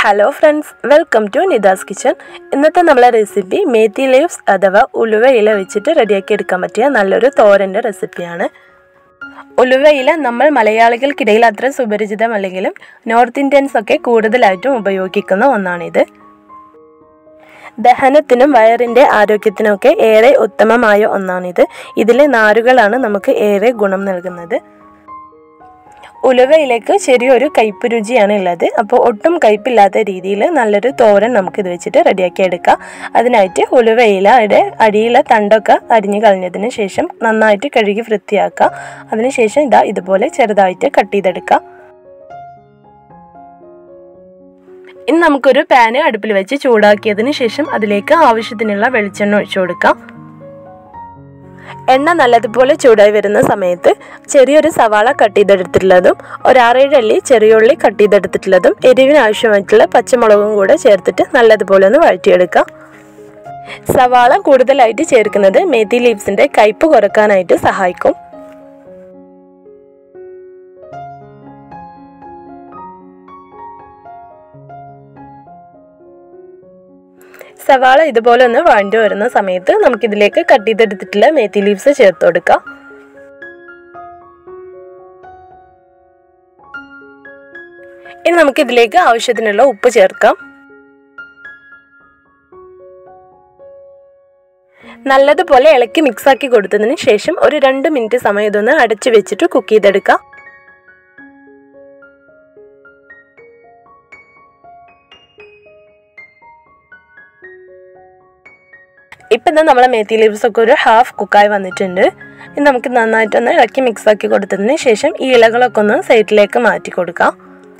hello friends welcome to Nida's kitchen ഇന്നത്തെ നമ്മളെ recipe methi leaves അഥവാ ഉലുവ ഇല വെച്ചിട്ട് റെഡിയാക്കി എടുക്കാൻ പറ്റിയ നല്ലൊരു തോരൻ്റെ റെസിപ്പിയാണ് ഉലുവ ഇല നമ്മൾ മലയാളികൾക്കിടയിൽ അത്ര സുപരിചിതമല്ലെങ്കിലും നോർത്ത് ഇന്ത്യൻസ് ഒക്കെ കൂടുതലായിട്ടും ഉപയോഗിക്കുന്ന ഒന്നാണിത് ദഹനത്തിനും വയറിൻ്റെ ആരോഗ്യത്തിനുമൊക്കെ ഏറെ ഉത്തമമായ ഒന്നാണിത് ഇതിലെ നാരുകളാണ് നമുക്ക് ഏറെ ഗുണം നൽകുന്നത് ഉലുവയിലേക്ക് ചെറിയൊരു കയ്പ്പ് രുചിയാണ് ഉള്ളത് അപ്പോൾ ഒട്ടും കയ്പില്ലാത്ത രീതിയിൽ നല്ലൊരു തോരൻ നമുക്ക് ഇത് വെച്ചിട്ട് റെഡിയാക്കി എടുക്കാം അതിനായിട്ട് ഉലുവയിലയുടെ അടിയിലെ തണ്ടൊക്കെ അരിഞ്ഞു കളഞ്ഞതിന് ശേഷം നന്നായിട്ട് കഴുകി വൃത്തിയാക്കുക അതിനുശേഷം ഇതാ ഇതുപോലെ ചെറുതായിട്ട് കട്ട് ചെയ്തെടുക്കാം ഇനി നമുക്കൊരു പാന് അടുപ്പിൽ വെച്ച് ചൂടാക്കിയതിന് ശേഷം അതിലേക്ക് ആവശ്യത്തിനുള്ള വെളിച്ചെണ്ണ ഒഴിച്ചു കൊടുക്കാം എണ്ണ നല്ലതുപോലെ ചൂടായി വരുന്ന സമയത്ത് ചെറിയൊരു സവാള കട്ട് ചെയ്തെടുത്തിട്ടുള്ളതും ഒരാറേഴ് അല്ലി ചെറിയ ഉള്ളി കട്ട് ചെയ്തെടുത്തിട്ടുള്ളതും എരിവിന് ആവശ്യമായിട്ടുള്ള പച്ചമുളകും കൂടെ ചേർത്തിട്ട് നല്ലതുപോലെ ഒന്ന് വഴറ്റിയെടുക്കാം സവാള കൂടുതലായിട്ട് ചേർക്കുന്നത് മേത്തി ലീവ്സിൻ്റെ കയ്പ്പ് കുറക്കാനായിട്ട് സഹായിക്കും സവാള ഇതുപോലെ ഒന്ന് വഴണ്ടി വരുന്ന സമയത്ത് നമുക്കിതിലേക്ക് കട്ട് ചെയ്തെടുത്തിട്ടുള്ള മേത്തി ലീവ്സ് ചേർത്ത് കൊടുക്കാം ഇനി നമുക്കിതിലേക്ക് ആവശ്യത്തിനുള്ള ഉപ്പ് ചേർക്കാം നല്ലതുപോലെ ഇളക്കി മിക്സാക്കി കൊടുത്തതിന് ശേഷം ഒരു രണ്ട് മിനിറ്റ് സമയം ഇതൊന്ന് അടച്ചു വെച്ചിട്ട് കുക്ക് ചെയ്തെടുക്കാം ഇപ്പം ഇതാ നമ്മളെ മേത്തി ലീവ്സ് ഒക്കെ ഒരു ഹാഫ് കുക്കായി വന്നിട്ടുണ്ട് ഇനി നമുക്ക് നന്നായിട്ടൊന്ന് ഇളക്കി മിക്സ് ആക്കി കൊടുത്തതിന് ശേഷം ഈ ഇലകളൊക്കെ ഒന്ന് സൈഡിലേക്ക് മാറ്റി കൊടുക്കാം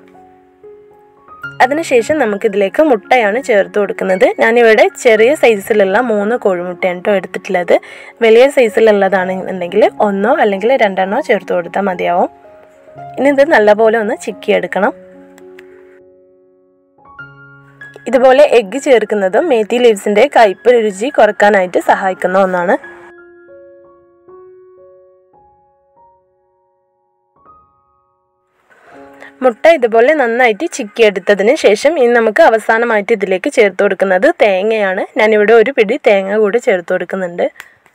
അതിനുശേഷം നമുക്കിതിലേക്ക് മുട്ടയാണ് ചേർത്ത് കൊടുക്കുന്നത് ഞാനിവിടെ ചെറിയ സൈസിലുള്ള മൂന്ന് കോഴിമുട്ടയാണ് കേട്ടോ എടുത്തിട്ടുള്ളത് വലിയ സൈസിലുള്ളതാണെന്നുണ്ടെങ്കിൽ ഒന്നോ അല്ലെങ്കിൽ രണ്ടെണ്ണോ ചേർത്ത് കൊടുത്താൽ മതിയാവും ഇനി ഇത് നല്ലപോലെ ഒന്ന് ചിക്കിയെടുക്കണം ഇതുപോലെ എഗ്ഗ് ചേർക്കുന്നതും മേത്തി ലീവ്സിൻ്റെ കയ്പ്പ് രുചി കുറക്കാനായിട്ട് സഹായിക്കുന്ന ഒന്നാണ് മുട്ട ഇതുപോലെ നന്നായിട്ട് ചിക്കിയെടുത്തതിന് ശേഷം ഇനി നമുക്ക് അവസാനമായിട്ട് ഇതിലേക്ക് ചേർത്ത് കൊടുക്കുന്നത് തേങ്ങയാണ് ഞാനിവിടെ ഒരു പിടി തേങ്ങ കൂടി ചേർത്ത് കൊടുക്കുന്നുണ്ട്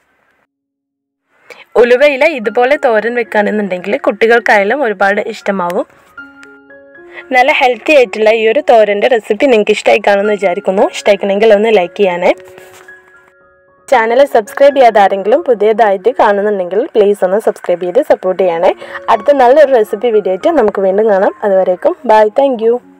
ഉലുവയില ഇതുപോലെ തോരൻ വെക്കാനെന്നുണ്ടെങ്കിൽ കുട്ടികൾക്കായാലും ഒരുപാട് ഇഷ്ടമാവും നല്ല ഹെൽത്തി ആയിട്ടുള്ള ഈ ഒരു തോരൻ്റെ റെസിപ്പി നിങ്ങൾക്ക് ഇഷ്ടമായി കാണുമെന്ന് വിചാരിക്കുന്നു ഇഷ്ടമായിക്കണമെങ്കിൽ ഒന്ന് ലൈക്ക് ചെയ്യാനേ ചാനൽ സബ്സ്ക്രൈബ് ചെയ്യാതെ ആരെങ്കിലും പുതിയതായിട്ട് കാണുന്നുണ്ടെങ്കിൽ പ്ലീസ് ഒന്ന് സബ്സ്ക്രൈബ് ചെയ്ത് സപ്പോർട്ട് ചെയ്യണേ അടുത്ത നല്ലൊരു റെസിപ്പി വീഡിയോ ആയിട്ട് നമുക്ക് വീണ്ടും കാണാം അതുവരേക്കും ബൈ താങ്ക്